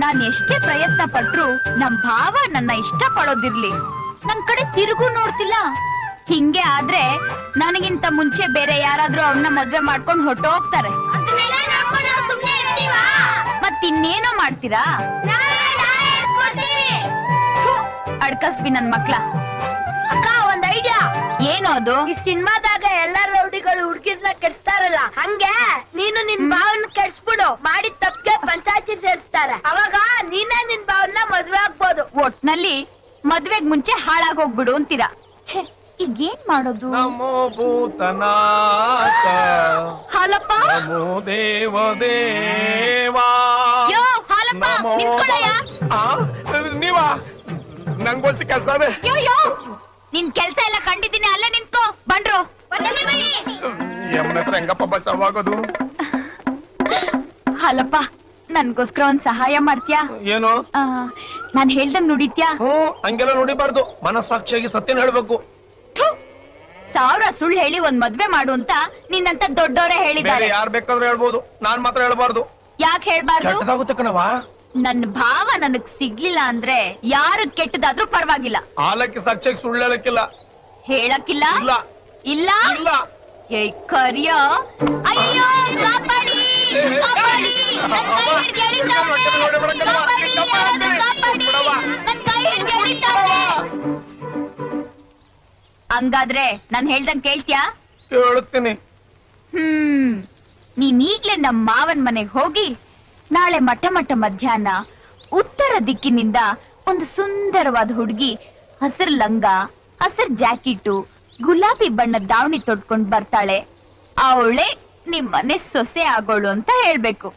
ನಾನ್ ಎಷ್ಟೇ ಪ್ರಯತ್ನ ಪಟ್ರು ನಮ್ ಭಾವ ನನ್ನ ಇಷ್ಟ ಪಡೋದಿರ್ಲಿ ನನ್ ಕಡೆ ತಿರುಗು ನೋಡ್ತಿಲ್ಲ ಹಿಂಗೆ ಆದ್ರೆ ನನಗಿಂತ ಮುಂಚೆ ಬೇರೆ ಯಾರಾದ್ರೂ ಅವನ್ನ ಮದ್ವೆ ಮಾಡ್ಕೊಂಡು ಹೊಟ್ಟೋಗ್ತಾರೆ ಮತ್ತಿನ್ನೇನೋ ಮಾಡ್ತೀರಾ ಥು, ಅಡ್ಕಸ್ಬಿ ನನ್ ಮಕ್ಳ ಅಕ್ಕ ಒಂದ್ ಐಡಿಯಾ ಏನೋ ಅದು ಈ ಸಿನಿಮಾದಾಗ ಎಲ್ಲಾ ರೌಡಿಗಳು ಹುಡುಗಿರ್ನ ಕೆಡ್ಸ್ತಾರಲ್ಲ ಹಂಗೆ ನೀನು ನಿನ್ ಭಾವನ ಕೆಡ್ಸ್ಬಿಡು ಮಾಡಿದ ತಪ್ಪಿಗೆ ಪಂಚಾಯತಿ ಸೇರಿಸ್ತಾರೆ ಅವಾಗ ನೀನೇ ನಿನ್ ಭಾವನ ಮದ್ವೆ ಆಗ್ಬೋದು ಒಟ್ನಲ್ಲಿ ಮದ್ವೆಗ್ ಮುಂಚೆ ಹಾಳಾಗ್ ಹೋಗ್ಬಿಡು ಅಂತೀರಾ ಛೇ ಈಗ ಏನ್ ಮಾಡೋದು ನಮೋ ಭೂತನಾಥ ಹಾಲಪ್ಪ ನಮೋ ದೇವ ದೇವಾ ಯೋ ಹಾಲಪ್ಪ ನಮೋ ನಿಂತ್ಕೊಳ್ಳಯ್ಯ ಆ, ನೀವಾ ನಂಗೋಸಿ ಕೆಲ್ಸ ಅದೇ ಯೋ ಯೋ ನಿನ್ ಕೆಲ್ಸ ಎಲ್ಲ ಕಂಡಿದ್ದೀನಿ ಅಲ್ಲೇ ನಿಂತ್ಕೋ ಬಂಡ್ರು ಯಮನ ಹತ್ರ ಹೆಂಗಪ್ಪ ಬಚಾವಾಗೋದು ಹಾಲಪ್ಪ ನನ್ಗೋಸ್ಕರ ಒಂದ್ ಸಹಾಯ ಮಾಡ್ತ್ಯಾ ಏನು ಆ, ನಾನ್ ಹೇಳ್ದಂಗ್ ನುಡಿತ್ಯಾ ಹ್ಮ್ ಹಂಗೆಲ್ಲ ನೋಡಿಬಾರ್ದು ಮನಸ್ಸಾಕ್ಷಿಯಾಗಿ ಸತ್ಯನ ಹೇಳ್ಬೇಕು ಥು, ಸಾವಿರ ಸುಳ್ಳು ಹೇಳಿ ಒಂದ್ ಮದ್ವೆ ಮಾಡು ಅಂತ ನಿನ್ನಂತ ದೊಡ್ಡವರೇ ಬೇರೆ ಹೇಳಿದ್ದಾರೆ ಯಾರ್ ಬೇಕಾದ್ರೂ ಹೇಳ್ಬೋದು ನಾನ್ ಮಾತ್ರ ಹೇಳ್ಬಾರ್ದು ಯಾಕೆ ಹೇಳ್ಬಾರ್ದು ಕೆಟ್ಟದಾಗುತ್ತೆ ಕಣವಾ ನನ್ ಭಾವ ನನಗ್ ಸಿಗ್ಲಿಲ್ಲ ಅಂದ್ರೆ ಯಾರು ಕೆಟ್ಟದಾದ್ರೂ ಪರವಾಗಿಲ್ಲ ಆಲಕ್ಕೆ ಸಾಕ್ಷಿಯಾಗಿ ಸುಳ್ಳು ಹೇಳಕ್ಕಿಲ್ಲ ಹೇಳಕ್ಕಿಲ್ಲ ಇಲ್ಲ ಇಲ್ಲ ಇಲ್ಲ ಏ ಕರಿಯ ಅಯ್ಯೋ ಕಾಪಾಡಿ ಕಾಪಾಡಿ ನನ್ ಕೈ ಹಿಡ್ದು ಎಳಿತಾವ್ನೆ. ಕಾಪಾಡಿ, ಯಾರಾದ್ರೂ ಕಾಪಾಡಿ. ನನ್ ಕೈ ಹಿಡ್ದು ಎಳಿತಾವ್ನೆ. ಹಂಗಾದ್ರೆ ನಾನ್ ಹೇಳ್ದಂಗ್ ಕೇಳ್ತ್ಯಾ ಹೇಳ್ತೀನಿ ಹ್ಮ್ ನೀನ್ ಈಗ್ಲೇ ನಮ್ ಮಾವನ್ ಮನೆಗ್ ಹೋಗಿ ನಾಳೆ ಮಟ್ಟ ಮಟ್ಟ ಮಧ್ಯಾಹ್ನ ಉತ್ತರ ದಿಕ್ಕಿನಿಂದ ಒಂದು ಸುಂದರವಾದ ಹುಡುಗಿ ಹಸಿರು ಲಂಗ ಹಸಿರು ಜಾಕೆಟು ಗುಲಾಬಿ ಬಣ್ಣದ ದಾವಣಿ ತೊಟ್ಕೊಂಡ್ ಬರ್ತಾಳೆ ಅವಳೆ ನಿಮ್ ಮನೆ ಸೊಸೆ ಆಗೋಳು ಅಂತ ಹೇಳ್ಬೇಕು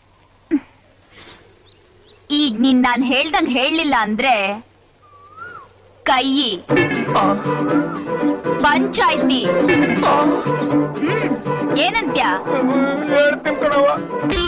ಈಗ ನೀನ್ ನಾನ್ ಹೇಳ್ದಂಗ್ ಹೇಳಲಿಲ್ಲ ಅಂದ್ರೆ ಕೈ ಆ, ಪಂಚಾಯ್ತಿ ಆ, ಹ್ಮ್ ಏನಂತ್ಯ ಹೇಳ್ತೀನಿ ಕಣವ